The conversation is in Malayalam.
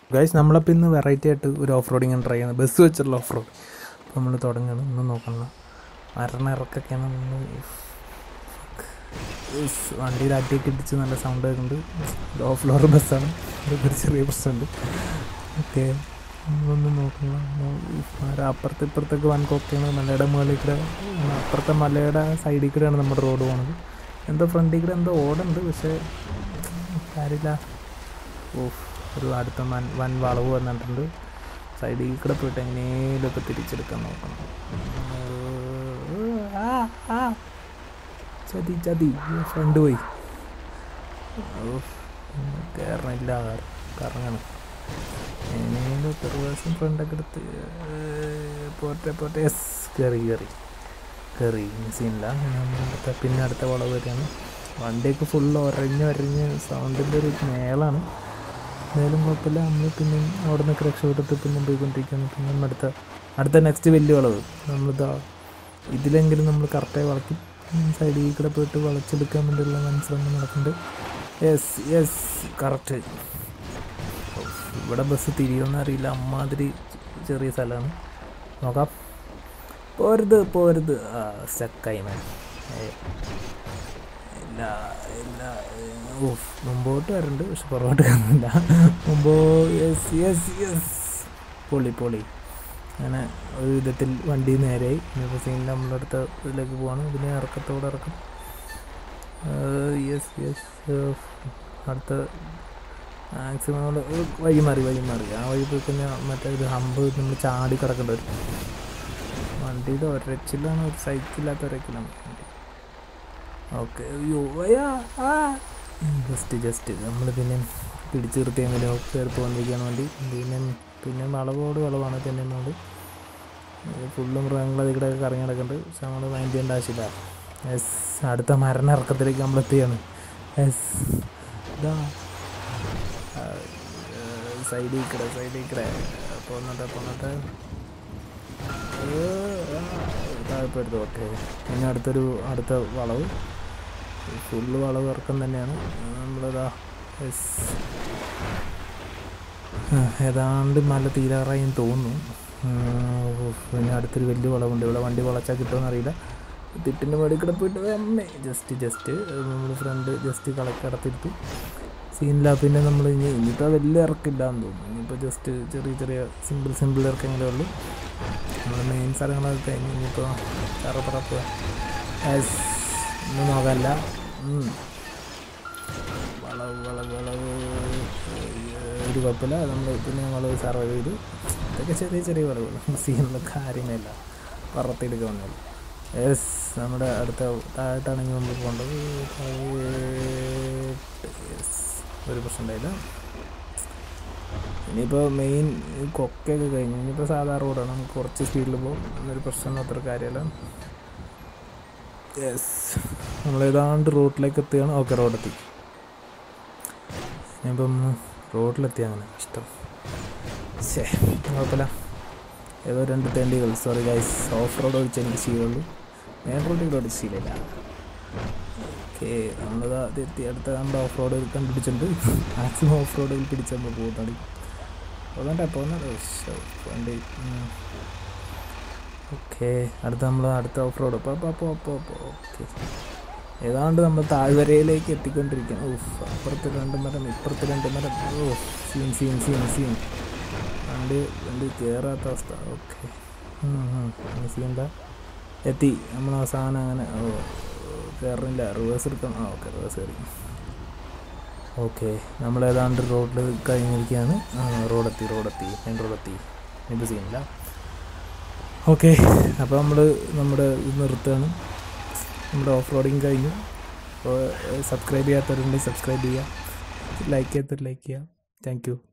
ഗൈസ് നമ്മളപ്പോൾ ഇന്ന് വെറൈറ്റി ആയിട്ട് ഒരു ഓഫ് റോഡിങ് ട്രൈ ചെയ്യുന്നത് ബസ് വെച്ചുള്ള ഓഫ് റോഡ് അപ്പോൾ നമ്മൾ തുടങ്ങണം ഒന്നും നോക്കണം മരണ ഇറക്കൊക്കെയാണ് നമ്മൾ വണ്ടിയിൽ അടിയൊക്കെ ഇടിച്ച് നല്ല സൗണ്ട് കേൾക്കുന്നുണ്ട് ഓഫ് ഫ്ലോർ ബസ്സാണ് ഒരു ചെറിയ പ്രശ്നമുണ്ട് ഓക്കെ ഒന്നും നോക്കണം അപ്പുറത്ത് ഇപ്പുറത്തൊക്കെ വൻ കൊക്കെയാണ് മലയുടെ മുകളിൽ കൂടെ അപ്പുറത്തെ മലയുടെ സൈഡിൽ കൂടെയാണ് നമ്മുടെ റോഡ് പോകുന്നത് എന്തോ ഫ്രണ്ടിൽ കൂടെ എന്തോ ഓടുണ്ട് പക്ഷേ കാര്യമില്ല ഓഫ് ഒരു അടുത്ത വൻ വൻ വളവ് വന്നിട്ടുണ്ട് സൈഡിൽ കൂടെ പോയിട്ട് എങ്ങനെയൊക്കെ തിരിച്ചെടുക്കാൻ നോക്കണം ആ, ആ. ചതി ചതി ഫ്രണ്ട് പോയി കയറണില്ല കറങ്ങണം എങ്ങനെയും പെർവേഴ്സും ഫ്രണ്ടൊക്കെ എടുത്ത് ഏർ, പോട്ടെ പോട്ടെ യെസ് കയറി കയറി കയറി സീനില്ല അടുത്ത പിന്നെ അടുത്ത വളവ് വരികയാണ് വണ്ടിയൊക്കെ ഫുള്ള് ഒരഞ്ഞ് ഒരഞ്ഞ് സൗണ്ടിൻ്റെ ഒരു മേളാണ് എന്തായാലും കുഴപ്പമില്ല നമ്മൾ പിന്നെ അവിടെ നിന്നൊക്കെ രക്ഷപ്പെട്ടിട്ട് പിന്നെ പോയിക്കൊണ്ടിരിക്കുകയാണ് പിന്നെ നമ്മൾ അടുത്ത അടുത്ത നെക്സ്റ്റ് വലിയ വളവ് നമ്മളിതാ ഇതിലെങ്കിലും നമ്മൾ കറക്റ്റായി വളയ്ക്കും സൈഡിൽ കൂടെ പോയിട്ട് വളച്ചെടുക്കാൻ വേണ്ടിയുള്ള മനസ്സിലൊന്നും നടക്കുന്നുണ്ട് യെസ് യെസ് കറക്റ്റ് ഇവിടെ ബസ് തിരിയുമെന്ന് അറിയില്ല അമ്മാതിരി ചെറിയ സ്ഥലമാണ് നോക്കാം പോരുത് പോരുത് ആ സ്റ്റക്കായി മാൻ ഏ ഇല്ല ഇല്ല ഓഫ് മുമ്പോട്ട് വരുന്നുണ്ട് പക്ഷെ പുറകോട്ട് കാണുന്നില്ല മുമ്പോ യെസ് യെസ് യെസ് പൊളി പൊളി അങ്ങനെ ഒരു വിധത്തിൽ വണ്ടി നേരെയായി ഇനിയിപ്പോൾ സീനിൽ നമ്മളടുത്ത ഇതിലേക്ക് പോവാണ് ഇതിനെ ഇറക്കത്തോടെ ഇറക്കും യെസ് യെസ് അടുത്ത മാക്സിമം നമ്മൾ വഴി മാറി വഴി മാറി ആ വഴി പോയി കഴിഞ്ഞാൽ മറ്റേ ഒരു ഹമ്പ് നമ്മൾ ചാടി കിടക്കേണ്ടി വരും വണ്ടിയുടെ ഒരച്ചിലാണ് ഒരു സൈക്കിളില്ലാത്ത ഒരച്ചിലാണ് വണ്ടി ഓക്കെ അയ്യോ അയ്യാ ആ ജസ്റ്റ് ജസ്റ്റ് നമ്മൾ പിന്നെ പിടിച്ചു നിർത്തി എങ്ങനെയോ കയറി പോകാണ്ടിരിക്കാൻ വേണ്ടി പിന്നെ പിന്നെ വളവോട് വളവാണ് തന്നെ നമ്മൾ ഫുള്ളും മൃഗങ്ങൾ അതിൽ കൂടെ കറങ്ങി കിടക്കുന്നുണ്ട് പക്ഷെ നമ്മൾ മൈൻഡ് ചെയ്യേണ്ട ആവശ്യമില്ല യെസ് അടുത്ത മരണ ഇറക്കത്തിലേക്ക് നമ്മൾ എത്തിയാണ് യെസ് ഇതാ സൈഡിൽ കൂടെ സൈഡിൽ കൂടെ പോന്നിട്ട് പോന്നിട്ട് താഴെപ്പെടുത്തു ഓക്കെ ഇനി അടുത്തൊരു അടുത്ത വളവ് ഫുള്ള് വളവ് ഇറക്കം തന്നെയാണ് നമ്മളിതാ യെസ് ഏതാണ്ട് മല തീരാറായി എന്ന് തോന്നുന്നു ഉഫ്, പിന്നെ അടുത്തൊരു വലിയ വളവുണ്ട് ഇവിടെ വണ്ടി വളച്ചാൽ കിട്ടുമെന്ന് അറിയില്ല തിട്ടിൻ്റെ മേടിൽ കൂടെ പോയിട്ട് അമ്മേ ജസ്റ്റ് ജസ്റ്റ് നമ്മൾ ഫ്രണ്ട് ജസ്റ്റ് കളക്കടത്തിരുത്തു സീനില്ല പിന്നെ നമ്മൾ ഇനി ഇനിയിപ്പോൾ വലിയ ഇറക്കില്ല എന്ന് തോന്നുന്നു ഇനിയിപ്പോൾ ജസ്റ്റ് ചെറിയ ചെറിയ സിമ്പിൾ സിമ്പിൾ ഇറക്കെങ്കിലേ ഉള്ളൂ നമ്മൾ മെയിൻ സ്ഥലങ്ങളൊക്കെ കഴിഞ്ഞ് ഇനിയിപ്പോൾ ചറപ്പറ പോവാ യെസ് ഒന്നും നോക്കാനില്ല ഉം. വളവ് വളവ് വളവ് ഒരു കുഴപ്പമില്ല നമ്മൾ പിന്നെ വളവ് സർവൈവ് ചെയ്തു ഇതൊക്കെ ചെറിയ ചെറിയ വളവുകൾ സീനുള്ള കാര്യമില്ല പറത്തെടുക്കാൻ വന്നത് യെസ് നമ്മുടെ അടുത്ത താഴോട്ടാണെങ്കിൽ നമ്മൾ പോകേണ്ടത് യെസ് ഒരു പ്രശ്നം ഉണ്ടായില്ല ഇനിയിപ്പോൾ മെയിൻ കൊക്കയൊക്കെ കഴിഞ്ഞു ഇനിയിപ്പോൾ സാധാ റോഡാണ് നമുക്ക് കുറച്ച് സ്പീഡിൽ പോകും എന്നൊരു പ്രശ്നം അത്ര കാര്യമല്ല യെസ് നമ്മൾ ഏതാണ്ട് റോഡിലേക്ക് എത്തുകയാണ് ഓക്കെ റോഡെത്തി ഞാനിപ്പം റോഡിലെത്തി അങ്ങനെ ഇഷ്ടം ശേ കുഴപ്പമില്ല ഏതോ രണ്ട് തെണ്ടികൾ സോറി ഗൈസ് ഓഫ് റോഡ് ഓടിച്ച് എനിക്ക് ശീലമുള്ളൂ മെയിൻ റോഡിൽ ഓടിച്ച് ശീലമില്ല ഓക്കെ നമ്മളിതാ എത്തി അടുത്ത നമ്മുടെ ഓഫ് റോഡ് കണ്ടുപിടിച്ചിട്ടുണ്ട് മാക്സിമം ഓഫ് റോഡിൽ പിടിച്ച് നമ്മൾ പോകുന്നുണ്ട് പോകണ്ട പോകുന്നുണ്ട് വണ്ടി ഓക്കെ അടുത്ത നമ്മൾ അടുത്ത ഓഫ് റോഡ് അപ്പോൾ അപ്പോൾ അപ്പോൾ അപ്പോൾ ഓക്കെ ഏതാണ്ട് നമ്മൾ താഴ്വരയിലേക്ക് എത്തിക്കൊണ്ടിരിക്കുകയാണ് ഓഫ് അപ്പുറത്ത് രണ്ട് മരം ഇപ്പുറത്ത് രണ്ട് മരം ഓ സീൻ സീൻ സീൻ സീൻ വണ്ടി വണ്ടി കയറാത്ത അവസ്ഥ ഓക്കെ സീൻ എത്തി നമ്മൾ അവസാനം അങ്ങനെ ഓ കയറില്ല റിവേഴ്സ് എടുക്കണം ആ ഓക്കെ റിവേഴ്സ് കയറി ഓക്കെ നമ്മൾ ഏതാണ്ട് റോഡിൽ കഴിഞ്ഞിരിക്കുകയാണ് ആ റോഡെത്തി റോഡെത്തി മെയിൻ റോഡെത്തി ഇത് സീനില്ല ഓക്കെ അപ്പോൾ നമ്മൾ നമ്മുടെ ഇത് നിർത്തുകയാണ് നമ്മുടെ ഓഫ് റോഡിങ് കഴിഞ്ഞു അപ്പോൾ സബ്സ്ക്രൈബ് ചെയ്യാത്തവരുണ്ടെങ്കിൽ സബ്സ്ക്രൈബ് ചെയ്യുക ലൈക്ക് ചെയ്യാത്തവർ ലൈക്ക് ചെയ്യുക താങ്ക് യു